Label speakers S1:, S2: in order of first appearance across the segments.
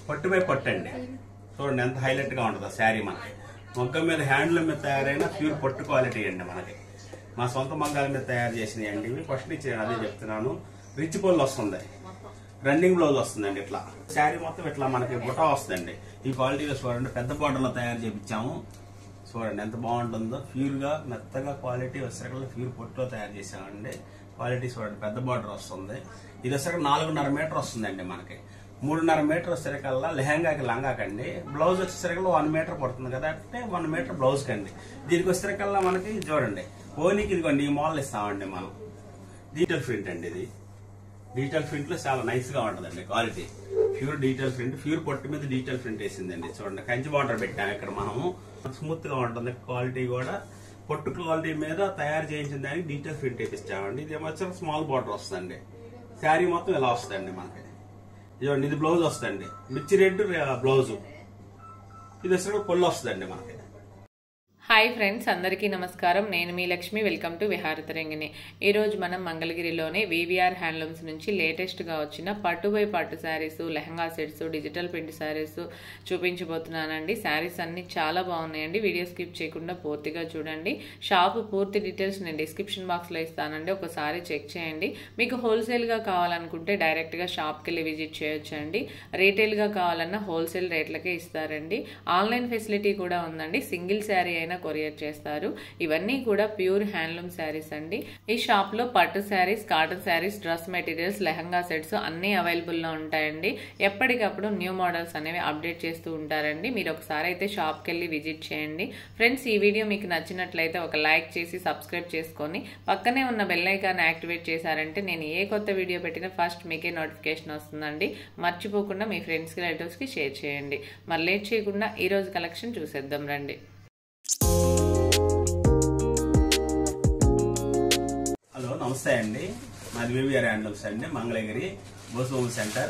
S1: పట్టు పై పట్టు అండి చూడండి ఎంత హైలైట్ గా ఉంటుందో శారీ మనకి మొగ్గ మీద హ్యాండ్లూమ్ మీద తయారైన ప్యూర్ పట్టు క్వాలిటీ అండి మనకి మా సొంత మగ్గాల మీద తయారు చేసినవి అండి ఇవి ఫస్ట్ నుంచి నేను అదే చెప్తున్నాను రిచ్ పళ్ళు వస్తుంది రన్నింగ్ బ్లౌజ్ వస్తుందండి ఇట్లా శారీ మొత్తం ఇట్లా మనకి బుటా వస్తుందండి ఈ క్వాలిటీలో చూడండి పెద్ద బార్డర్లో తయారు చేయించాము చూడండి ఎంత బాగుంటుందో ప్యూర్ గా మెత్తగా క్వాలిటీ వచ్చేసరికి ప్యూర్ పొట్టులో తయారు చేసామండి క్వాలిటీ చూడండి పెద్ద బార్డర్ వస్తుంది ఇది వచ్చేసరికి నాలుగున్నర మీటర్ వస్తుందండి మనకి మూడున్నర మీటర్ వచ్చేసరికల్లా లెహంగాకి లంగాకండి బ్లౌజ్ వచ్చేసరికి వన్ మీటర్ పడుతుంది కదా అంటే వన్ మీటర్ బ్లౌజ్ కండి దీనికి వచ్చేసరికల్లా మనకి చూడండి ఓనికి ఇదిగోండి ఈ మోడల్ ఇస్తామండి మనం డిజిటల్ ప్రింట్ అండి ఇది డిజిటల్ ప్రింట్ లో చాలా నైస్ గా ఉంటుందండి quality pure digital print pure పొట్టు మీద డిజిటల్ ప్రింట్ వేసిందండి చూడండి కంచి బార్డర్ పెట్టాము ఇక్కడ మనము స్మూత్ గా ఉంటుంది క్వాలిటీ కూడా పొట్టు క్వాలిటీ మీద తయారు చేయించిన దానికి డిజిటల్ ప్రింట్ వేపిస్తామండి ఇది ఏమొచ్చా స్మాల్ బార్డర్ వస్తుందండి శారీ మొత్తం ఇలా వస్తుందండి మనకి ఇదిగోండి ఇది బ్లౌజ్ వస్తుందండి మిర్చి రెడ్ బ్లౌజ్ ఇది అసలు పొల్లు వస్తుందండి మనకి
S2: హాయ్ ఫ్రెండ్స్ అందరికీ నమస్కారం నేను మీ లక్ష్మి వెల్కమ్ టు విహారతరంగిణి ఈరోజు మనం మంగళగిరిలోని వివిఆర్ హ్యాండ్లూమ్స్ నుంచి లేటెస్ట్గా వచ్చిన పట్టు బై పట్టు saris lehenga sets digital print saris చూపించబోతున్నానండి శారీస్ అన్ని చాలా బాగున్నాయండి వీడియో స్కిప్ చేయకుండా పూర్తిగా చూడండి షాప్ పూర్తి డీటెయిల్స్ నేను డిస్క్రిప్షన్ బాక్స్లో ఇస్తానండి ఒకసారి చెక్ చేయండి మీకు హోల్సేల్గా కావాలనుకుంటే డైరెక్ట్గా షాప్కి వెళ్ళి విజిట్ చేయొచ్చండి రీటైల్గా కావాలన్నా హోల్సేల్ రేట్లకే ఇస్తారండి ఆన్లైన్ ఫెసిలిటీ కూడా ఉందండి సింగిల్ శారీ అయినా కొరియర్ చేస్తారు ఇవన్నీ కూడా ప్యూర్ హ్యాండ్లూమ్ శారీస్ అండి ఈ షాప్ లో పట్టు saris cotton saris dress materials lehenga sets అన్ని అవైలబుల్ లో ఉంటాయండి ఎప్పటికప్పుడు న్యూ మోడల్స్ అనేవి అప్డేట్ చేస్తూ ఉంటారండి మీరు ఒకసారి అయితే షాప్కి వెళ్ళి విజిట్ చేయండి ఫ్రెండ్స్ ఈ వీడియో మీకు నచ్చినట్లయితే ఒక లైక్ చేసి సబ్స్క్రైబ్ చేసుకొని పక్కనే ఉన్న బెల్ ఐకాన్ యాక్టివేట్ చేశారంటే నేను ఏ కొత్త వీడియో పెట్టినా ఫస్ట్ మీకే నోటిఫికేషన్ వస్తుందండి మర్చిపోకుండా మీ ఫ్రెండ్స్కి రిలేటివ్స్కి షేర్ చేయండి మరి లేట్ చేయకుండా ఈ రోజు కలెక్షన్ చూసేద్దాం రండి
S1: హలో నమస్తే అండి మాది వివిఆర్ హ్యాండ్లూమ్స్ అండి మంగళగిరి బోసుబొమ్మ సెంటర్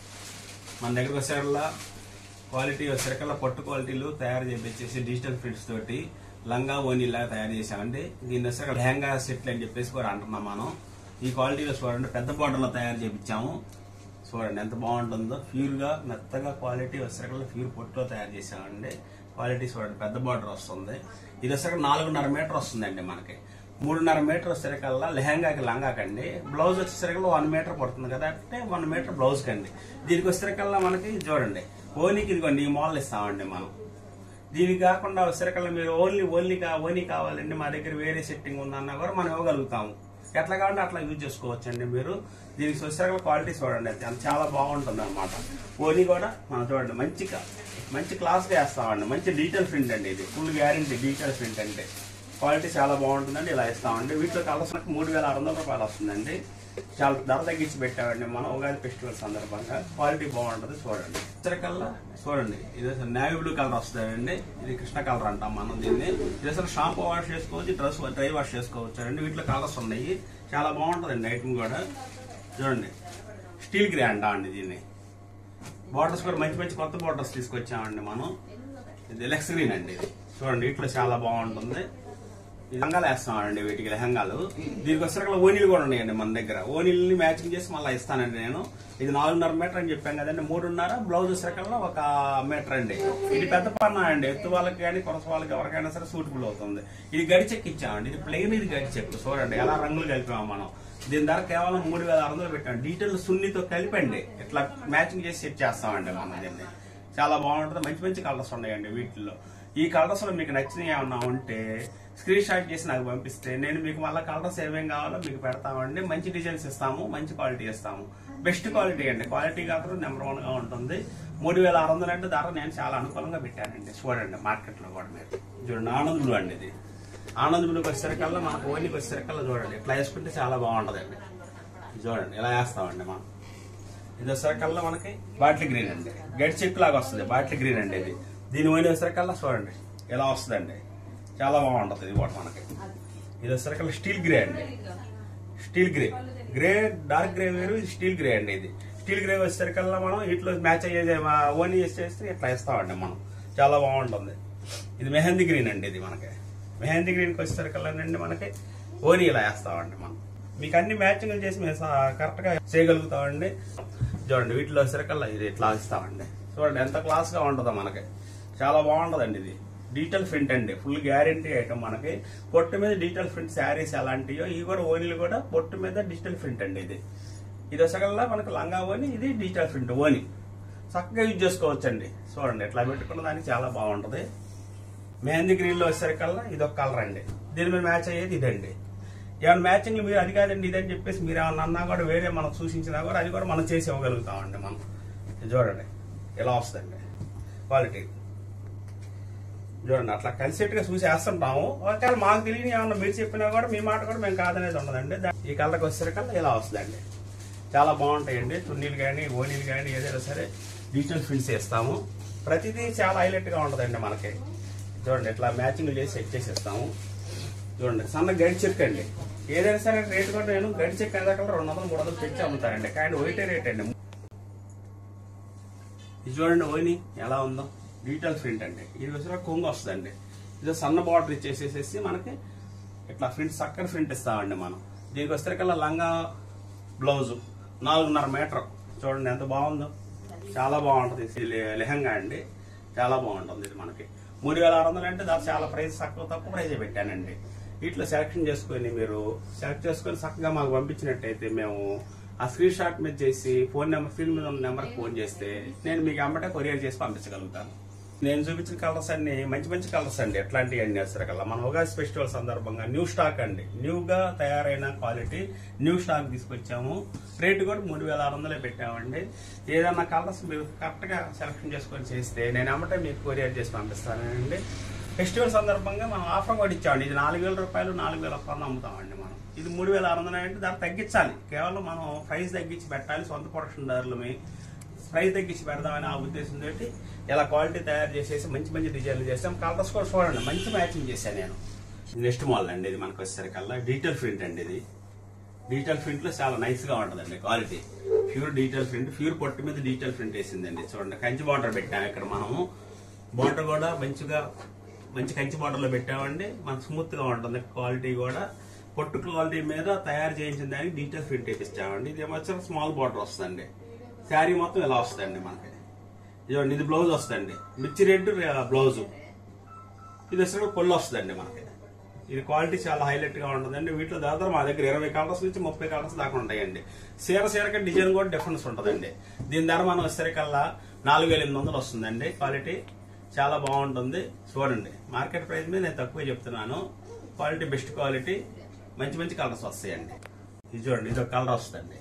S1: మన దగ్గరకు వచ్చేకల్లా క్వాలిటీ వచ్చేకల్లా పట్టు క్వాలిటీలు తయారు చేపించేసి డిజిటల్ ప్రింట్స్ తోటి లంగా ఓనీలా తయారు చేసామండి దీన్ని వచ్చేసరికి లెహంగా సెట్లు అని చెప్పేసి కూడా అంటున్నాం మనం ఈ క్వాలిటీలో చూడండి పెద్ద బార్డర్లో తయారు చేపించాము చూడండి ఎంత బాగుంటుందో ప్యూర్ గా మెత్తగా క్వాలిటీ వచ్చేసరికి ప్యూర్ పొట్టులో తయారు చేసామండి క్వాలిటీ చూడండి పెద్ద బార్డర్ వస్తుంది ఇది వచ్చేసరికి నాలుగున్నర మీటర్ వస్తుందండి మనకి మూడున్నర మీటర్ వచ్చేసరికల్లా లెహంగాకి లంగాకండి బ్లౌజ్ వచ్చేసరికి వన్ మీటర్ పడుతుంది కదా అంటే వన్ మీటర్ బ్లౌజ్ కండి దీనికి వచ్చేసరికల్లా మనకి చూడండి ఓనీకి ఇదిగోండి ఈ మోడల్ ఇస్తామండి మనం దీనికి కాకుండా వచ్చేసరికల్లా మీరు ఓన్లీ ఓన్లీ కా ఓనీ కావాలండి మా దగ్గర వేరే సెట్టింగ్ ఉందన్నా కూడా మనం ఇవ్వగలుగుతాము ఎట్లా కావాలంటే అట్లా యూజ్ చేసుకోవచ్చండి మీరు దీనికి వచ్చేసరికి క్వాలిటీ చూడండి అది చాలా బాగుంటుంది అనమాట ఓనీ కూడా మనం చూడండి మంచిగా మంచి క్లాస్గా వేస్తామండి మంచి డిజిటల్ ప్రింట్ అండి ఇది ఫుల్ గ్యారంటీ డిజిటల్ ప్రింట్ అంటే క్వాలిటీ చాలా బాగుంటుందండి ఇలా ఇస్తామండి వీటిలో కలర్స్ మనకు మూడు వేల ఆరు వందల రూపాయలు వస్తుందండి చాలా ధర తగ్గించి పెట్టామండి మనం ఉగాది ఫెస్టివల్ సందర్భంగా క్వాలిటీ బాగుంటుంది చూడండి ఇచ్చరికల్లా చూడండి ఇది అసలు నేవీ బ్లూ కలర్ వస్తుందండి ఇది కృష్ణ కలర్ అంటాం మనం దీన్ని ఇది అసలు షాంపూ వాష్ చేసుకోవచ్చు డ్రెస్ డ్రై వాష్ చేసుకోవచ్చు అండి వీటిలో కలర్స్ ఉన్నాయి చాలా బాగుంటుందండి ఐటమ్ కూడా చూడండి స్టీల్ గ్రే అంటాం అండి దీన్ని బార్డర్స్ కూడా మంచి మంచి కొత్త బార్డర్స్ తీసుకొచ్చామండి మనం ఇది ఎలక్స్ గ్రీన్ అండి ఇది చూడండి వీటిలో చాలా బాగుంటుంది ఈ లంగాలు వేస్తామండి వీటికి లెహంగాలు దీనికి వచ్చేసరికి ఓనీలు కూడా ఉన్నాయండి మన దగ్గర ఓనీల్ని మ్యాచింగ్ చేసి మళ్ళీ ఇస్తానండి నేను ఇది నాలుగున్నర మీటర్ అని చెప్పాను కదండి మూడున్నర బ్లౌజ్ వచ్చేసరికల్లా ఒక మీటర్ అండి ఇది పెద్ద పన్న అండి ఎత్తు వాళ్ళకి కానీ కొరస వాళ్ళకి ఎవరికైనా సరే సూటబుల్ అవుతుంది ఇది గడి చెక్ ఇచ్చామండి ఇది ప్లెయిన్ ఇది గడి చెక్ చూడండి ఎలా రంగులు కలిపాము మనం దీని ధర కేవలం మూడు వేల ఆరు వందలు పెట్టాం డీటెయిల్ సున్నితో కలిపండి ఇట్లా మ్యాచింగ్ చేసి సెట్ చేస్తామండి మనం దీన్ని చాలా బాగుంటుంది మంచి మంచి కలర్స్ ఉన్నాయండి వీటిల్లో ఈ కలర్స్ లో మీకు నచ్చినవి ఏమన్నా ఉంటే స్క్రీన్ షాట్ చేసి నాకు పంపిస్తే నేను మీకు మళ్ళీ కలర్స్ ఏమేం కావాలో మీకు పెడతామండి మంచి డిజైన్స్ ఇస్తాము మంచి క్వాలిటీ ఇస్తాము బెస్ట్ క్వాలిటీ అండి క్వాలిటీ కాకుండా నెంబర్ వన్ గా ఉంటుంది మూడు వేల ఆరు వందలు అంటే ధర నేను చాలా అనుకూలంగా పెట్టానండి చూడండి మార్కెట్ లో కూడా మీరు చూడండి ఆనంద్ బ్లూ అండి ఇది ఆనంద్ బ్లూకి వచ్చేసరికల్లా మనకు ఓనికి వచ్చేసరికల్లా చూడండి ఇట్లా వేసుకుంటే చాలా బాగుంటదండి చూడండి ఇలా వేస్తామండి మనం ఇది వచ్చేసరికల్లా మనకి బాటిల్ గ్రీన్ అండి గడి చెక్ లాగా వస్తుంది బాటిల్ గ్రీన్ అండి ఇది దీని పోయిన వచ్చేసరికల్లా చూడండి ఇలా వస్తుందండి చాలా బాగుంటుంది ఇది కూడా మనకి ఇది వచ్చేసరికల్లా స్టీల్ గ్రే అండి steel grey grey dark grey వేరు ఇది స్టీల్ గ్రే అండి ఇది స్టీల్ గ్రే వచ్చేసరికల్లా మనం ఇట్లా మ్యాచ్ అయ్యే ఓనీ చేస్తే ఇట్లా ఇస్తామండి మనం చాలా బాగుంటుంది ఇది మెహందీ గ్రీన్ అండి ఇది మనకి మెహందీ గ్రీన్కి వచ్చేసరికల్లా అండి మనకి ఓనీ ఇలా వేస్తామండి మనం మీకు అన్ని మ్యాచింగ్లు చేసి మేము కరెక్ట్ గా చేయగలుగుతామండి చూడండి వీటిలో వచ్చేసరికల్లా ఇది ఇట్లా ఇస్తామండి చూడండి ఎంత క్లాస్ గా ఉంటుందో మనకి చాలా బాగుంటదండి ఇది డిజిటల్ ప్రింట్ అండి ఫుల్ గ్యారంటీ ఐటమ్ మనకి పొట్టు మీద డిజిటల్ ప్రింట్ శారీస్ ఎలాంటియో ఇవి కూడా ఓనీలు కూడా పొట్టు మీద డిజిటల్ ప్రింట్ అండి ఇది ఇది వచ్చగల్లా మనకు లంగా ఓని ఇది డిజిటల్ ప్రింట్ ఓని చక్కగా యూజ్ చేసుకోవచ్చండి చూడండి ఇట్లా పెట్టుకున్న దానికి చాలా బాగుంటది మెహందీ గ్రీన్ లో వచ్చేసరికల్లా ఇది ఒక కలర్ అండి దీని మీద మ్యాచ్ అయ్యేది ఇదండి ఏమైనా మ్యాచింగ్ మీరు అది కాదండి ఇదని చెప్పేసి మీరు ఏమన్నా అన్నా కూడా వేరే మనం సూచించినా కూడా అది కూడా మనం చేసి ఇవ్వగలుగుతామండి మనం ఇది చూడండి ఇలా వస్తుందండి క్వాలిటీ చూడండి అట్లా కలిసేట్టుగా చూసి వేస్తుంటాము ఒకవేళ మాకు తెలియని ఏమన్నా మీరు చెప్పినా కూడా మీ మాట కూడా మేము కాదనేది ఉండదండి దా- ఈ కళ్ళకి వచ్చేసరికల్లా ఇలా వస్తుందండి చాలా బాగుంటాయండి చున్నీలు కానీ ఓనీలు కానీ ఏదైనా సరే డిజిటల్ ఫిల్స్ వేస్తాము ప్రతిదీ చాలా హైలైట్ గా ఉంటదండి మనకి చూడండి ఇట్లా మ్యాచింగ్ చేసి సెట్ చేసి ఇస్తాము చూడండి సన్న గడి చెక్ అండి ఏదైనా సరే రేట్ కూడా నేను గడి చెక్ అయ్యాక రెండు వందలు మూడు వందలు పెంచి అమ్ముతారండి కానీ ఒకటే రేట్ అండి ఇది చూడండి ఓని ఎలా ఉందో డిజిటల్ ప్రింట్ అండి ఇది వచ్చి కొంగు వస్తుందండి ఇది సన్న బార్డర్ ఇచ్చేసేసి మనకి ఇట్లా ప్రింట్ చక్కని ప్రింట్ ఇస్తామండి మనం దీనికి వచ్చేసరికల్లా లంగా బ్లౌజ్ నాలుగున్నర మీటర్ చూడండి ఎంత బాగుందో చాలా బాగుంటుంది ఇది లె- లెహంగా అండి చాలా బాగుంటుంది ఇది మనకి మూడు వేల ఆరు వందలు అంటే దాని చాలా ప్రైస్ తక్కువ తక్కువ ప్రైస్ పెట్టానండి వీటిలో సెలెక్షన్ చేసుకొని మీరు సెలెక్ట్ చేసుకొని చక్కగా మాకు పంపించినట్టయితే మేము ఆ స్క్రీన్ షాట్ మీద చేసి ఫోన్ నెంబర్ ఫిల్మ్ మీద ఉన్న నెంబర్కి ఫోన్ చేస్తే నేను మీకు అమ్మటే కొరియర్ చేసి పంపించగలుగుతాను నేను చూపించిన కలర్స్ అన్ని మంచి మంచి కలర్స్ అండి ఎట్లాంటివి అన్ని వేస్తారు మన ఉగాది ఫెస్టివల్ సందర్భంగా న్యూ స్టాక్ అండి న్యూగా తయారైన క్వాలిటీ న్యూ స్టాక్ తీసుకొచ్చాము రేటు కూడా మూడు వేల ఆరు వందలే పెట్టామండి ఏదన్నా కలర్స్ మీరు కరెక్ట్ గా సెలెక్షన్ చేసుకొని చేస్తే నేను అమ్మటే మీకు కొరియర్ చేసి పంపిస్తానండి ఫెస్టివల్ సందర్భంగా మనం ఆఫర్ కూడా ఇచ్చామండి ఇది నాలుగు వేల రూపాయలు నాలుగు వేల ఒక్క అమ్ముతామండి మనం ఇది మూడు వేల ఆరు వందలు అంటే దాన్ని తగ్గించాలి కేవలం మనం ప్రైస్ తగ్గించి పెట్టాలి సొంత ప్రొడక్షన్ ధరలమి ప్రైస్ తగ్గించి పెడదామని ఆ ఉద్దేశంతో ఇలా క్వాలిటీ తయారు చేసేసి మంచి మంచి డిజైన్లు చేస్తాం కలర్స్ కూడా చూడండి మంచి మ్యాచింగ్ చేశాను నేను నెక్స్ట్ మోడల్ అండి ఇది మనకు వచ్చేసరికల్లా డిజిటల్ ప్రింట్ అండి ఇది డిజిటల్ ప్రింట్ లో చాలా నైస్ గా ఉంటుందండి quality pure digital print pure పొట్టు మీద డిజిటల్ ప్రింట్ వేసిందండి చూడండి కంచి బార్డర్ పెట్టాము ఇక్కడ మనము బార్డర్ కూడా మంచిగా మంచి కంచి బార్డర్ లో పెట్టామండి మనకు స్మూత్ గా ఉంటుంది క్వాలిటీ కూడా పొట్టు క్వాలిటీ మీద తయారు చేయించిన దానికి డిజిటల్ ప్రింట్ వేపిస్తామండి ఇది ఏమొచ్చిన స్మాల్ బార్డర్ వస్తుందండి శారీ మొత్తం ఇలా వస్తుందండి మనకి ఇదిగోండి ఇది బ్లౌజ్ వస్తుందండి మిర్చి రెడ్ బ్లౌజ్ ఇది వచ్చి పొల్లు వస్తుందండి మనకి ఇది క్వాలిటీ చాలా హైలైట్ గా ఉంటుందండి వీటిలో దాదాపు మా దగ్గర ఇరవై కలర్స్ నుంచి ముప్పై కలర్స్ దాకా ఉంటాయండి సీర సీరకి డిజైన్ కూడా డిఫరెన్స్ ఉంటుందండి దీని ధర మనం వచ్చేసరికల్లా నాలుగు వేల ఎనిమిది వందలు వస్తుందండి క్వాలిటీ చాలా బాగుంటుంది చూడండి మార్కెట్ ప్రైస్ మీద నేను తక్కువే చెప్తున్నాను క్వాలిటీ బెస్ట్ క్వాలిటీ మంచి మంచి కలర్స్ వస్తాయండి ఇది చూడండి ఇది ఒక కలర్ వస్తుందండి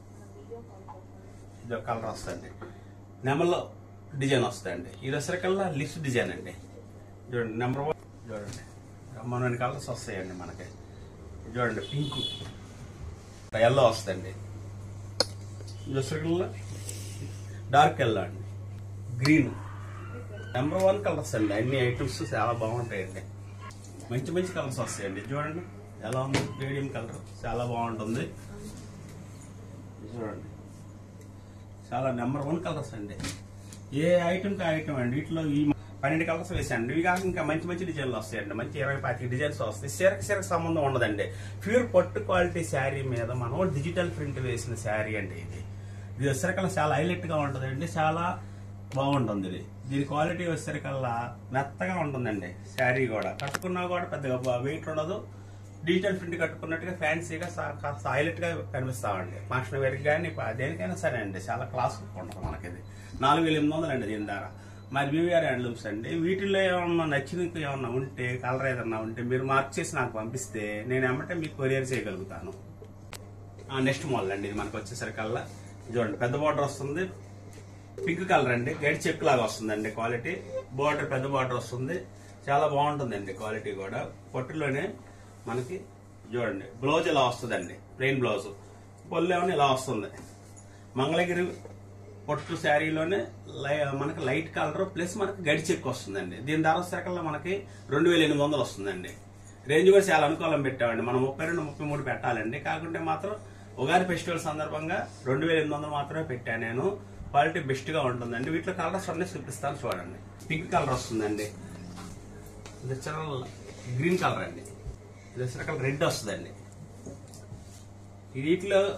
S1: ఇది ఒక కలర్ వస్తుంది నెమల్లో డిజైన్ వస్తాయండి ఇది వచ్చరికల్లా లిస్ట్ డిజైన్ అండి చూడండి నెంబర్ వన్ చూడండి మన కలర్స్ వస్తాయండి మనకి ఇది చూడండి పింక్ ఎల్లో వస్తుంది ఇది వచ్చరికల్లా డార్క్ ఎల్లో అండి గ్రీన్ నెంబర్ వన్ కలర్స్ అండి అన్ని ఐటమ్స్ చాలా బాగుంటాయండి మంచి మంచి కలర్స్ వస్తాయండి చూడండి ఎలా ఉంది మీడియం కలర్ చాలా బాగుంటుంది ఇది చూడండి చాలా నెంబర్ వన్ కలర్స్ అండి ఏ ఐటమ్ కి ఐటమ్ అండి వీటిలో ఈ పన్నెండు కలర్స్ వేసాండి ఇవి కాక ఇంకా మంచి మంచి డిజైన్లు వస్తాయండి మంచి ఇరవై పాతిక డిజైన్స్ వస్తాయి సీరకు సీరకు సంబంధం ఉండదండి ప్యూర్ పట్టు క్వాలిటీ శారీ మీద మనం డిజిటల్ ప్రింట్ వేసిన శారీ అండి ఇది ఇది వచ్చేసరికల్లా చాలా హైలైట్ గా ఉంటుందండి చాలా బాగుంటుంది ఇది దీని క్వాలిటీ వచ్చేసరికల్లా మెత్తగా ఉంటుందండి శారీ కూడా కట్టుకున్నా కూడా పెద్దగా వెయిట్ ఉండదు డిజిటల్ ప్రింట్ కట్టుకున్నట్టుగా ఫ్యాన్సీగా సా- కాస్త హైలైట్ గా కనిపిస్తామండి ఫంక్షన్ వేర్కి కానీ ప- దేనికైనా సరే అండి చాలా క్లాస్ ఉంటుంది మనకి ఇది నాలుగు వేల ఎనిమిది వందలు అండి దీని ధర మరి బీవీఆర్ హ్యాండ్లూమ్స్ అండి వీటిల్లో ఏమన్నా నచ్చినవి ఏమన్నా ఉంటే కలర్ ఏదన్నా ఉంటే మీరు మార్క్ చేసి నాకు పంపిస్తే నేను ఏమంటే మీకు కొరియర్ చేయగలుగుతాను నెక్స్ట్ మోడల్ అండి ఇది మనకు వచ్చేసరికల్లా చూడండి పెద్ద బార్డర్ వస్తుంది పింక్ కలర్ అండి గైడ్ చెక్ లాగా వస్తుందండి క్వాలిటీ బార్డర్ పెద్ద బార్డర్ వస్తుంది చాలా బాగుంటుందండి క్వాలిటీ కూడా పొట్టులోనే మనకి చూడండి బ్లౌజ్ ఇలా వస్తుందండి ప్లెయిన్ బ్లౌజ్ పొల్లు ఏమన్నా ఇలా వస్తుంది మంగళగిరి పొట్టు శారీలోనే లై- మనకి లైట్ కలర్ ప్లస్ మనకి గడి చెక్ వస్తుందండి దీని ధర వచ్చేసరికల్లా మనకి రెండు వేల ఎనిమిది వందలు వస్తుందండి రేంజ్ కూడా చాలా అనుకూలం పెట్టామండి మనం ముప్పై రెండు ముప్పై మూడు పెట్టాలండి కాకుంటే మాత్రం ఉగాది ఫెస్టివల్ సందర్భంగా రెండు వేల ఎనిమిది వందలు మాత్రమే పెట్టాను నేను క్వాలిటీ బెస్ట్ గా ఉంటుందండి వీటిలో కలర్స్ అన్నీ చూపిస్తాను చూడండి పింక్ కలర్ వస్తుందండి ఇది వచ్చేసరికి గ్రీన్ కలర్ అండి ఇది వచ్చేసరికి రెడ్ వస్తుందండి వీటిలో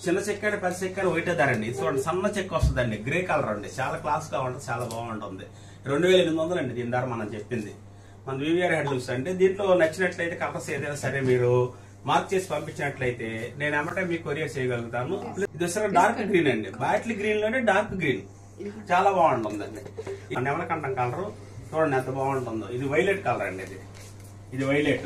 S1: చిన్న చెక్క అంటే పెద్ద చెక్క ఒకటే ధర అండి ఇది చూడండి సన్న చెక్క వస్తుందండి గ్రే కలర్ అండి చాలా క్లాస్ గా ఉంటుంది చాలా బాగుంటుంది రెండు వేల ఎనిమిది వందలు అండి దీని ధర మనం చెప్పింది మన వివిఆర్ హ్యాండ్లూమ్స్ అంటే దీంట్లో నచ్చినట్లయితే కలర్స్ ఏదైనా సరే మీరు మార్క్ చేసి పంపించినట్లయితే నేను ఎమ్మటే మీకు కొరియర్ చేయగలుగుతాను ఇది వచ్చేసరికి డార్క్ గ్రీన్ అండి బాటిల్ గ్రీన్ లోనే డార్క్ గ్రీన్ చాలా బాగుంటుందండి ఈ నెమలకంఠం కలర్ చూడండి ఎంత బాగుంటుందో ఇది వైలెట్ కలర్ అండి ఇది ఇది వైలెట్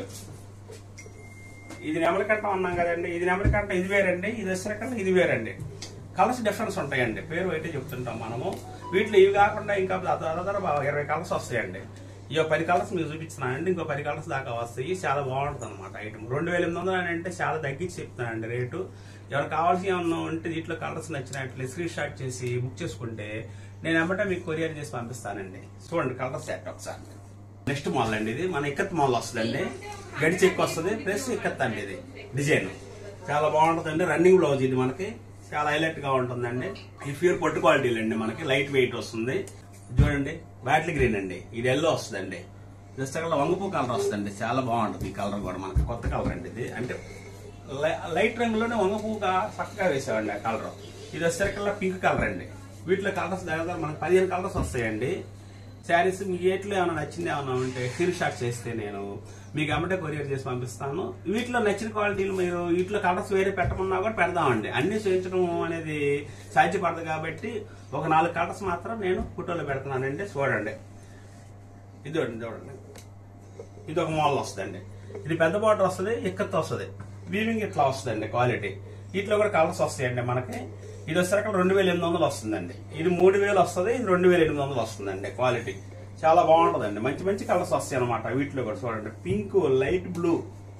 S1: ఇది నెమలికంఠం అన్నాం కదండి ఇది నెమలికంఠం ఇది వేరండి ఇది వచ్చేసరికి ఇది వేరండి కలర్స్ డిఫరెన్స్ ఉంటాయండి పేరు అయితే చెప్తుంటాం మనము వీటిలో ఇవి కాకుండా ఇంకా దాదాపు ఇరవై కలర్స్ వస్తాయండి ఈ పది కలర్స్ మీకు చూపిస్తున్నానండి ఇంకో పది కలర్స్ దాకా వస్తాయి చాలా బాగుంటుంది అనమాట ఐటమ్ రెండు వేల ఎనిమిది వందలు అని అంటే చాలా తగ్గించి చెప్తున్నానండి రేటు ఎవరు కావాల్సి ఏమన్నా ఉంటే దీంట్లో కలర్స్ నచ్చినట్లు స్క్రీన్ షాట్ చేసి బుక్ చేసుకుంటే నేను ఎమ్మటే మీకు కొరియర్ చేసి పంపిస్తానండి చూడండి కలర్ సెట్ ఒకసారి నెక్స్ట్ మోడల్ అండి ఇది మన ఇక్కత్ మోడల్ వస్తుందండి గడి చెక్ వస్తుంది ప్లస్ ఇక్కత్ అండి ఇది డిజైన్ చాలా బాగుంటుందండి రన్నింగ్ బ్లౌజ్ ఇది మనకి చాలా హైలైట్ గా ఉంటుందండి ఈ ప్యూర్ పొట్టు క్వాలిటీలు అండి మనకి లైట్ వెయిట్ వస్తుంది చూడండి బ్యాటిల్ గ్రీన్ అండి ఇది ఎల్లో వస్తుందండి జస్ట్ అక్కడ వంగపూ కలర్ వస్తుందండి చాలా బాగుంటుంది ఈ కలర్ కూడా మనకి కొత్త కలర్ అండి ఇది అంటే లై- లైట్ రంగులోనే వంగపువ్వుగా చక్కగా వేసామండి ఆ కలర్ ఇది వచ్చేసరికల్లా పింక్ కలర్ అండి వీటిలో కలర్స్ దాదాపు మనకు పదిహేను కలర్స్ వస్తాయండి శారీస్ మీకు ఏట్లో ఏమైనా నచ్చింది ఏమైనా ఉంటే స్క్రీన్ షాట్ చేస్తే నేను మీకు అమ్మటే కొరియర్ చేసి పంపిస్తాను వీటిలో నచ్చిన క్వాలిటీలు మీరు వీటిలో కలర్స్ వేరే పెట్టమన్నా కూడా పెడదామండి అన్ని చేయించడం అనేది సాధ్యపడదు కాబట్టి ఒక నాలుగు కలర్స్ మాత్రం నేను ఫోటోలో పెడుతున్నానండి చూడండి ఇది చూడండి చూడండి ఇది ఒక మోడల్ వస్తుందండి ఇది పెద్ద బార్డర్ వస్తుంది ఎక్కత్ వస్తుంది వీవింగ్ ఇట్లా వస్తుందండి క్వాలిటీ వీటిలో కూడా కలర్స్ వస్తాయండి మనకి ఇది వచ్చేసరికి రెండు వేల ఎనిమిది వందలు వస్తుందండి ఇది మూడు వేలు వస్తుంది ఇది రెండు వేల ఎనిమిది వందలు వస్తుందండి క్వాలిటీ చాలా బాగుంటుందండి మంచి మంచి కలర్స్ వస్తాయి అనమాట వీటిలో కూడా చూడండి పింక్ లైట్ బ్లూ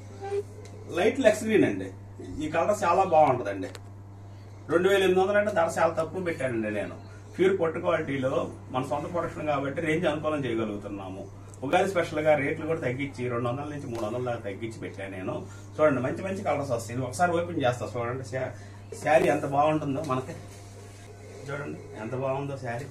S1: లైట్ లెక్స్ గ్రీన్ అండి ఈ కలర్ చాలా బాగుంటుందండి రెండు వేల ఎనిమిది వందలు అంటే ధర చాలా తక్కువ పెట్టానండి నేను ప్యూర్ పొట్టు క్వాలిటీలో మన సొంత ప్రొడక్షన్ కాబట్టి రేంజ్ అనుకూలం చేయగలుగుతున్నాము ఉగాది స్పెషల్ గా రేట్లు కూడా తగ్గించి రెండు వందల నుంచి మూడు వందల దాకా తగ్గించి పెట్టాను నేను చూడండి మంచి మంచి కలర్స్ వస్తాయి ఇది ఒకసారి ఓపెన్ చేస్తా చూడండి శా- శారీ ఎంత బాగుంటుందో మనకి చూడండి ఎంత బాగుందో శారీ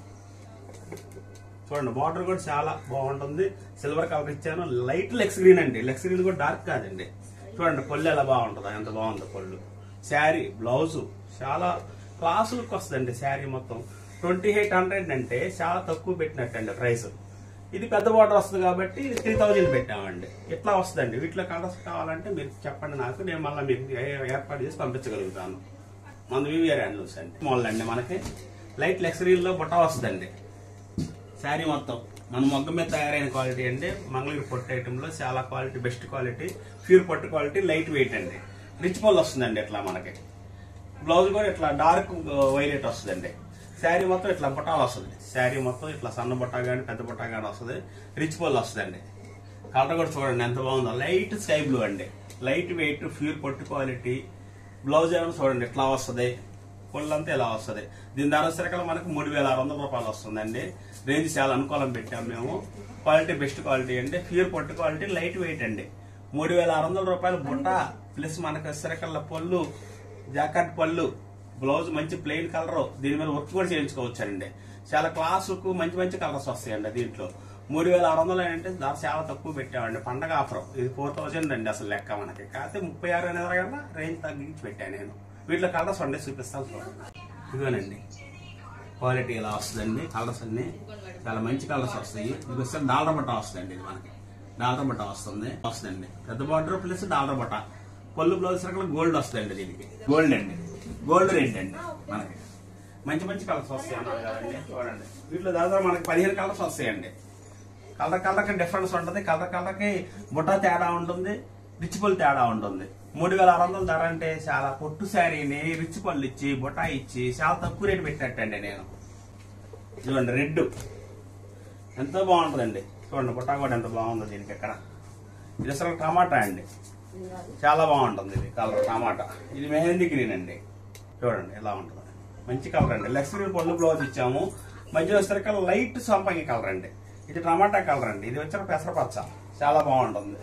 S1: చూడండి బార్డర్ కూడా చాలా బాగుంటుంది సిల్వర్ కలర్ ఇచ్చాను లైట్ లెక్స్ గ్రీన్ అండి లెక్స్ గ్రీన్ కూడా డార్క్ కాదండి చూడండి పళ్ళు ఎలా బాగుంటుందో ఎంత బాగుందో పళ్ళు శారీ బ్లౌజ్ చాలా క్లాస్ లుక్ వస్తుందండి శారీ మొత్తం ట్వంటీ ఎయిట్ హండ్రెడ్ అంటే చాలా తక్కువ పెట్టినట్టండి ప్రైస్ ఇది పెద్ద బార్డర్ వస్తుంది కాబట్టి ఇది త్రీ థౌజండ్ పెట్టామండి ఇట్లా వస్తుందండి వీటిలో కలర్స్ కావాలంటే మీరు చెప్పండి నాకు నేను మళ్ళీ మీకు ఏ- ఏర్పాటు చేసి పంపించగలుగుతాను మన వివిఆర్ హ్యాండ్లూస్ అండి మోడల్ అండి మనకి లైట్ లెక్సరీలో బుట్ట వస్తుందండి శారీ మొత్తం మన మొగ్గ మీద తయారైన క్వాలిటీ అండి మంగళగిరి పొట్టు ఐటెంలో చాలా క్వాలిటీ బెస్ట్ క్వాలిటీ ప్యూర్ పట్టు క్వాలిటీ లైట్ వెయిట్ అండి రిచ్ పళ్ళు వస్తుందండి ఇట్లా మనకి బ్లౌజ్ కూడా ఇట్లా డార్క్ వైలెట్ వస్తుందండి శారీ మొత్తం ఇట్లా బుట్టాలు వస్తుంది శారీ మొత్తం ఇట్లా సన్న బుట్ట కానీ పెద్ద బుట్ట కానీ వస్తుంది రిచ్ పళ్ళు వస్తుందండి కలర్ కూడా చూడండి ఎంత బాగుందో లైట్ స్కై బ్లూ అండి లైట్ వెయిట్ ప్యూర్ పొట్టు క్వాలిటీ బ్లౌజ్ ఏమైనా చూడండి ఇట్లా వస్తుంది పొల్లంతా ఇలా వస్తుంది దీని ధర వచ్చేసరికి మనకు మూడు వేల ఆరు వందల రూపాయలు వస్తుందండి రేంజ్ చాలా అనుకూలం పెట్టాం మేము క్వాలిటీ బెస్ట్ క్వాలిటీ అండి ప్యూర్ పొట్టు క్వాలిటీ లైట్ వెయిట్ అండి మూడు వేల ఆరు వందల రూపాయలు బుట్ట ప్లస్ మనకు వచ్చేసరికల్లా పళ్ళు జాకెట్ పళ్ళు బ్లౌజ్ మంచి ప్లెయిన్ కలర్ దీని మీద వర్క్ కూడా చేయించుకోవచ్చండి చాలా క్లాసుకు మంచి మంచి కలర్స్ వస్తాయండి దీంట్లో మూడు వేల ఆరు వందలు అంటే ధర చాలా తక్కువ పెట్టామండి పండగ ఆఫర్ ఇది ఫోర్ థౌజండ్ అండి అసలు లెక్క మనకి కాకపోతే ముప్పై ఆరు అనేది కన్నా రేంజ్ తగ్గించి పెట్టాను నేను వీటిలో కలర్స్ ఉండే చూపిస్తాను చూడండి ఇదిగోనండి క్వాలిటీ ఇలా వస్తుందండి కలర్స్ అన్ని చాలా మంచి కలర్స్ వస్తాయి ఇది వస్తే డాలర్ బట్ట వస్తుందండి ఇది మనకి డాలర్ బట్ట వస్తుంది వస్తుందండి పెద్ద బార్డర్ ప్లస్ డాలర్ బట్ట పళ్ళు బ్లౌజ్ సర్కిల్ గోల్డ్ వస్తుందండి దీనికి గోల్డ్ అండి గోల్డ్ రేట్ అండి మనకి మంచి మంచి కలర్స్ వస్తాయి అన్నారు కదండి చూడండి వీటిలో దాదాపు మనకి పదిహేను కలర్స్ వస్తాయండి కలర్ కలర్కి డిఫరెన్స్ ఉంటుంది కలర్ కలర్కి బుట్ట తేడా ఉంటుంది రిచ్ పళ్ళు తేడా ఉంటుంది మూడు వేల ఆరు వందల ధర అంటే చాలా పొట్టు శారీని రిచ్ పళ్ళు ఇచ్చి బుట్ట ఇచ్చి చాలా తక్కువ రేటు పెట్టినట్టండి నేను చూడండి రెడ్ ఎంతో బాగుంటుందండి చూడండి బుట్ట కూడా ఎంత బాగుందో దీనికి ఎక్కడ ఇది అసలు టమాటా అండి చాలా బాగుంటుంది ఇది కలర్ టమాటా ఇది మెహందీ గ్రీన్ అండి చూడండి ఎలా ఉంటుంది మంచి కలర్ అండి లెక్స్ గ్రీన్ పళ్ళు బ్లౌజ్ ఇచ్చాము మధ్యలో వచ్చేసరికి లైట్ సంపంగి కలర్ అండి ఇది టమాటా కలర్ అండి ఇది వచ్చిన పెసరపచ్చ చాలా బాగుంటుంది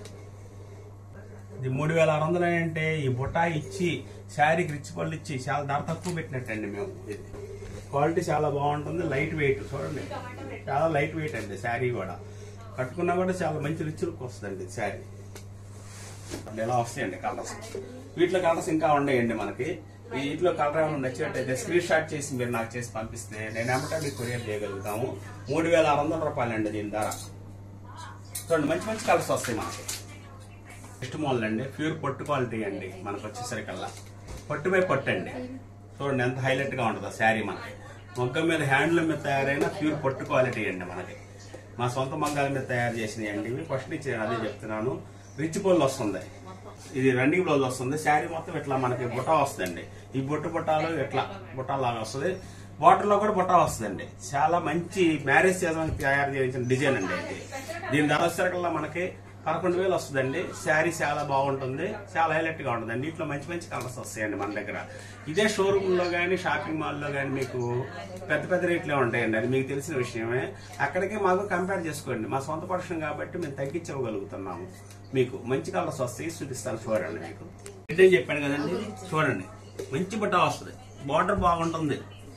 S1: ఇది మూడు వేల ఆరు వందలు అంటే ఈ బుట్ట ఇచ్చి శారీకి రిచ్ పళ్ళు ఇచ్చి చాలా ధర తక్కువ పెట్టినట్టండి మేము ఇది క్వాలిటీ చాలా బాగుంటుంది లైట్ వెయిట్ చూడండి చాలా లైట్ వెయిట్ అండి శారీ కూడా కట్టుకున్నా కూడా చాలా మంచి రిచ్ లుక్ వస్తుందండి శారీ ఇలా వస్తాయండి కలర్స్ వీటిలో కలర్స్ ఇంకా ఉన్నాయండి మనకి వీటిలో కలర్ ఏమైనా నచ్చినట్టయితే స్క్రీన్ షాట్ చేసి మీరు నాకు చేసి పంపిస్తే నేను ఏమంటే మీకు కొరియర్ చేయగలుగుతాము మూడు వేల ఆరు వందల రూపాయలండి దీని ధర చూడండి మంచి మంచి కలర్స్ వస్తాయి మనకి నెక్స్ట్ మోడల్ అండి ప్యూర్ పొట్టు క్వాలిటీ అండి మనకు వచ్చేసరికల్లా పొట్టు బై పొట్టు అండి చూడండి ఎంత హైలైట్ గా ఉంటుందో శారీ మనకి మొగ్గ మీద హ్యాండ్లూమ్ మీద తయారైన ప్యూర్ పొట్టు క్వాలిటీ అండి మనకి మా సొంత మగ్గాల మీద తయారు చేసినవి అండి ఇవి ఫస్ట్ నుంచి నేను అదే చెప్తున్నాను రిచ్ పోల్ వస్తుంది ఇది రన్నింగ్ బ్లౌజ్ వస్తుంది శారీ మొత్తం ఇట్లా మనకి బుట్ట వస్తుందండి ఈ బుట్ట బుట్టాలు ఇట్లా బుట్టాలాగా వస్తుంది బార్డర్ లో కూడా బుట్ట వస్తుందండి చాలా మంచి మ్యారేజ్ సీజన్ తయారు చేయించిన డిజైన్ అండి ఇది దీని ధర వచ్చేసరికల్లా మనకి పదకొండు వేలు వస్తుందండి శారీ చాలా బాగుంటుంది చాలా హైలైట్ గా ఉంటుందండి ఇట్లా మంచి మంచి కలర్స్ వస్తాయండి మన దగ్గర ఇదే షోరూమ్ లో కానీ షాపింగ్ మాల్ లో కానీ మీకు పెద్ద పెద్ద రేట్లే ఉంటాయండి అది మీకు తెలిసిన విషయమే అక్కడికి మాకు కంపేర్ చేసుకోండి మా సొంత ప్రొడక్షన్ కాబట్టి మేము తగ్గించగలుగుతున్నాము మీకు మంచి కలర్స్ వస్తాయి చూపిస్తాను చూడండి మీకు ఇదే చెప్పాను కదండి ఇది చూడండి మంచి బట్ట వస్తుంది బార్డర్ బాగుంటుంది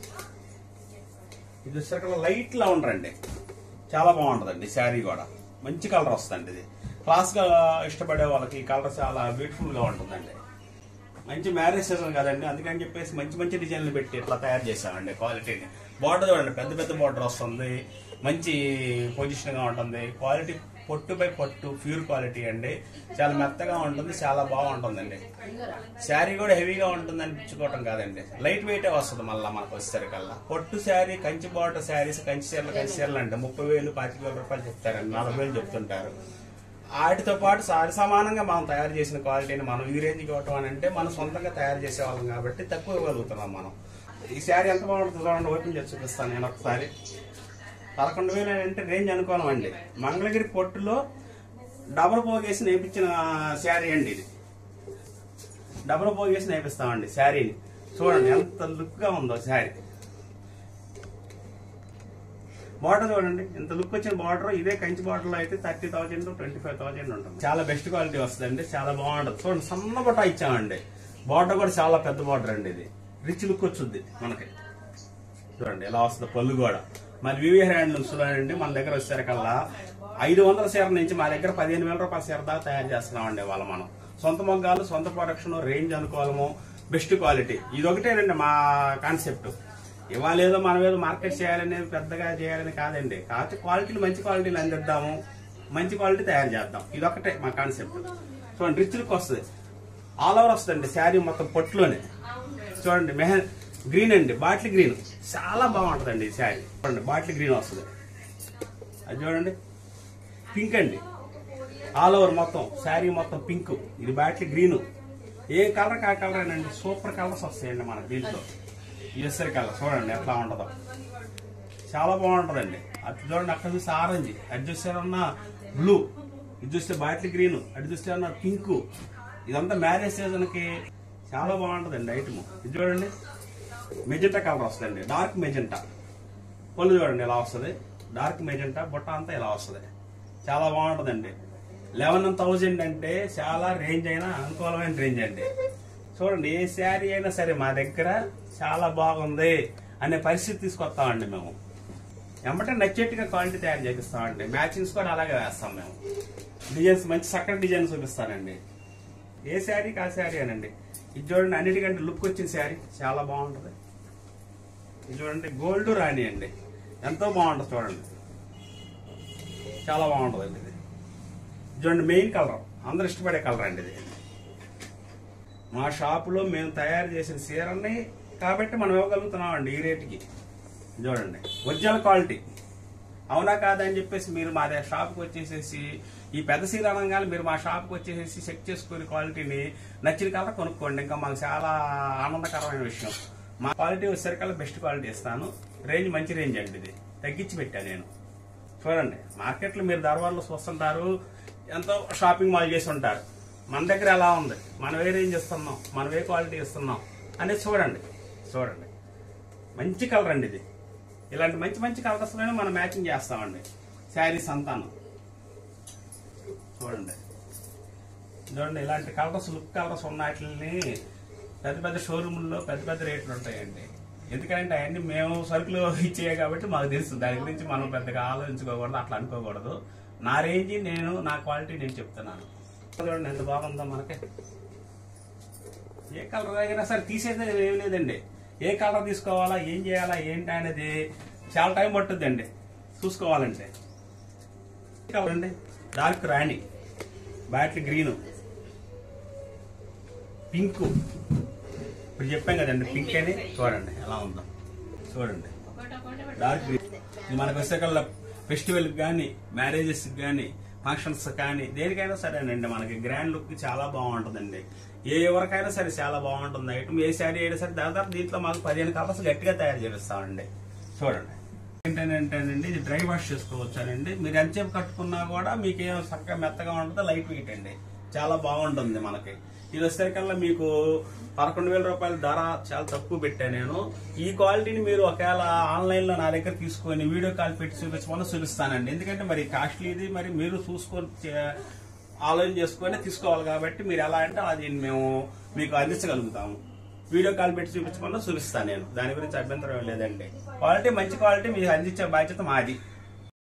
S1: ఇది వచ్చేసరికి లైట్ లా ఉండరండి చాలా బాగుంటుందండి శారీ కూడా మంచి కలర్ వస్తుందండి ఇది క్లాస్ గా ఇష్టపడే వాళ్ళకి ఈ కలర్ చాలా బ్యూటిఫుల్ గా ఉంటుందండి మంచి మ్యారేజ్ సీజన్ కదండి అందుకని చెప్పేసి మంచి మంచి డిజైన్లు పెట్టి ఇట్లా తయారు చేశామండి క్వాలిటీని బార్డర్ చూడండి పెద్ద పెద్ద బార్డర్ వస్తుంది మంచి పొజిషన్ గా ఉంటుంది క్వాలిటీ పొట్టు బై పొట్టు ప్యూర్ క్వాలిటీ అండి చాలా మెత్తగా ఉంటుంది చాలా బాగుంటుందండి శారీ కూడా హెవీగా ఉంటుంది అనిపించుకోవటం కాదండి లైట్ వెయిటే వస్తుంది మళ్ళీ మనకు వచ్చేసరికల్లా పొట్టు శారీ కంచి బార్డర్ శారీస్ కంచి చీరలు కంచి చీరలు అంటే ముప్పై వేలు పాతిక వేల రూపాయలు చెప్తారండి నలభై వేలు చెప్తుంటారు వాటితో పాటు సారి సమానంగా మనం తయారు చేసిన క్వాలిటీని మనం ఈ రేంజ్కి ఇవ్వటం అని అంటే మనం సొంతంగా తయారు చేసేవాళ్ళం కాబట్టి తక్కువ ఇవ్వగలుగుతున్నాం మనం ఈ శారీ ఎంత బాగుంటుందో చూడండి ఓపెన్ చేసి చూపిస్తాను నేను ఒకసారి పదకొండు వేలు అంటే రేంజ్ అనుకోనమండి మంగళగిరి పొట్టులో డబల్ పోగేసి నేర్పించిన శారీ అండి ఇది డబల్ పోగేసి నేర్పిస్తామండి శారీని చూడండి ఎంత లుక్ గా ఉందో శారీ బార్డర్ చూడండి ఇంత లుక్ వచ్చిన బార్డర్ ఇదే కంచి బార్డర్ లో అయితే thirty thousand twenty five thousand ఉంటుంది చాలా బెస్ట్ క్వాలిటీ వస్తుందండి చాలా బాగుంటుంది చూడండి సన్న బట్ట ఇచ్చామండి బార్డర్ కూడా చాలా పెద్ద బార్డర్ అండి ఇది రిచ్ లుక్ వచ్చుద్ది మనకి చూడండి ఎలా వస్తుంది పళ్ళు కూడా మరి వివి హ్యాండ్లూమ్స్ లో అండి మన దగ్గర వచ్చేసరికల్లా ఐదు వందల చీర నుంచి మా దగ్గర పదిహేను వేల రూపాయల చీర దాకా తయారు చేస్తున్నామండి వాళ్ళ మనం సొంత మొగ్గాలు సొంత ప్రొడక్షన్ రేంజ్ అనుకోవడము బెస్ట్ క్వాలిటీ ఇది ఒకటేనండి మా కాన్సెప్ట్ ఇవాళ ఏదో మనం ఏదో మార్కెట్ చేయాలనేది పెద్దగా చేయాలని కాదండి కాకపోతే క్వాలిటీలు మంచి క్వాలిటీలు అందిద్దాము మంచి క్వాలిటీ తయారు చేద్దాం ఇది ఒకటే మా కాన్సెప్ట్ చూడండి రిచ్ లుక్ వస్తుంది ఆల్ ఓవర్ వస్తుందండి శారీ మొత్తం పొట్టులోనే చూడండి మెహ గ్రీన్ అండి బాటిల్ గ్రీన్ చాలా బాగుంటుందండి ఈ శారీ చూడండి బాటిల్ గ్రీన్ వస్తుంది అది చూడండి పింక్ అండి ఆల్ ఓవర్ మొత్తం శారీ మొత్తం పింక్ ఇది బాటిల్ గ్రీన్ ఏ కలర్ కా కలర్ అండి సూపర్ కలర్స్ వస్తాయండి మనకి దీంట్లో ఎస్ఆర్ కలర్ చూడండి ఎట్లా ఉంటుందో చాలా బాగుంటుందండి అటు చూడండి అక్కడ చూస్తే ఆరెంజ్ అటు చూస్తే బ్లూ ఇది చూస్తే బాటిల్ గ్రీన్ అటు చూస్తే అన్న పింక్ ఇదంతా మ్యారేజ్ సీజన్ కి చాలా బాగుంటుందండి ఐటమ్ ఇది చూడండి మెజెంటా కలర్ వస్తుందండి డార్క్ మెజెంటా పళ్ళు చూడండి ఎలా వస్తుంది డార్క్ మెజెంటా బుట్ట అంతా ఇలా వస్తుంది చాలా బాగుంటుందండి లెవెన్ థౌజండ్ అంటే చాలా రేంజ్ అయినా అనుకూలమైన రేంజ్ అండి చూడండి ఏ శారీ అయినా సరే మా దగ్గర చాలా బాగుంది అనే పరిస్థితి తీసుకొస్తామండి మేము వెంబటే నచ్చేట్టుగా క్వాలిటీ తయారు చేపిస్తామండి మ్యాచింగ్స్ కూడా అలాగే వేస్తాం మేము డిజైన్స్ మంచి చక్కటి డిజైన్ చూపిస్తానండి ఏ శారీకి ఆ శారీ అనండి ఇది చూడండి అన్నిటికంటే లుక్ వచ్చిన శారీ చాలా బాగుంటుంది ఇది చూడండి గోల్డ్ రాణి అండి ఎంతో బాగుంటుంది చూడండి చాలా బాగుంటుందండి ఇది ఇది చూడండి మెయిన్ కలర్ అందరు ఇష్టపడే కలర్ అండి ఇది మా షాపులో మేము తయారు చేసిన చీరని కాబట్టి మనం ఇవ్వగలుగుతున్నాం అండి ఈ రేటుకి చూడండి ఒరిజినల్ క్వాలిటీ అవునా కాదని చెప్పేసి మీరు మా దగ్గర షాప్కి వచ్చేసేసి ఈ పెద్ద సీర అనగానే మీరు మా షాప్కి వచ్చేసేసి చెక్ చేసుకుని క్వాలిటీని నచ్చిన కలర్ కొనుక్కోండి ఇంకా మాకు చాలా ఆనందకరమైన విషయం మా క్వాలిటీ వచ్చేసరికల్లా బెస్ట్ క్వాలిటీ ఇస్తాను రేంజ్ మంచి రేంజ్ అండి ఇది తగ్గించి పెట్టాను నేను చూడండి మార్కెట్లో మీరు దర్బార్లో చూస్తుంటారు ఎంతో షాపింగ్ మాల్ చేసి ఉంటారు మన దగ్గర ఎలా ఉంది మనం ఏ రేంజ్ ఇస్తున్నాం మనం ఏ క్వాలిటీ ఇస్తున్నాం అనేది చూడండి చూడండి మంచి కలర్ అండి ఇది ఇలాంటి మంచి మంచి కలర్స్లోనే మనం మ్యాచింగ్ చేస్తామండి శారీస్ అంతాను చూడండి చూడండి ఇలాంటి కలర్స్ లుక్ కలర్స్ ఉన్న వాటిని పెద్ద పెద్ద షోరూముల్లో పెద్ద పెద్ద రేట్లు ఉంటాయండి ఎందుకంటే అవన్నీ మేము సరుకులు ఇచ్చేవి కాబట్టి మాకు తెలుసు దాని గురించి మనం పెద్దగా ఆలోచించుకోకూడదు అట్లా అనుకోకూడదు నా రేంజ్ నేను నా క్వాలిటీ నేను చెప్తున్నాను చూడండి ఎంత బాగుందో మనకి ఏ కలర్ అయినా సరే తీసేది ఏం లేదండి ఏ కలర్ తీసుకోవాలా ఏం చేయాలా ఏంటి అనేది చాలా టైం పట్టుద్దండి చూసుకోవాలంటే కలర్ అండి డార్క్ రాణి బ్యాటిల్ గ్రీన్ పింక్ ఇప్పుడు చెప్పాం కదండి పింక్ అని చూడండి ఎలా ఉందో చూడండి డార్క్ గ్రీన్ ఇది మనకు వచ్చే కల్లా ఫెస్టివల్ కానీ మ్యారేజెస్ కానీ ఫంక్షన్స్ కానీ దేనికైనా సరేనండి మనకి గ్రాండ్ లుక్ చాలా బాగుంటుందండి ఏ ఎవరికైనా సరే చాలా బాగుంటుంది ఐటమ్ ఏ శారీ అయినా సరే దాదాపు దీంట్లో మాకు పదిహేను కలర్స్ గట్టిగా తయారు చేపిస్తామండి చూడండి ఏంటంటేనండి ఇది డ్రై వాష్ చేసుకోవచ్చానండి మీరు ఎంతసేపు కట్టుకున్నా కూడా మీకు ఏం చక్కగా మెత్తగా ఉంటుంది లైట్ వెయిట్ అండి చాలా బాగుంటుంది మనకి ఇది వచ్చేసరికల్లా మీకు పదకొండు వేల రూపాయల ధర చాలా తక్కువ పెట్టాను నేను ఈ క్వాలిటీని మీరు ఒకవేళ ఆన్లైన్ లో నా దగ్గర తీసుకొని వీడియో కాల్ పెట్టి చూపించమని చూపిస్తానండి ఎందుకంటే మరి కాస్ట్లీది మరి మీరు చూసుకొని చే- ఆలోచన చేసుకొని తీసుకోవాలి కాబట్టి మీరు ఎలా అంటే అది మేము మీకు అందించగలుగుతాము వీడియో కాల్ పెట్టి చూపించమన్నా చూపిస్తాను నేను దాని గురించి అభ్యంతరం ఏం లేదండి క్వాలిటీ మంచి క్వాలిటీ మీకు అందించే బాధ్యత మాది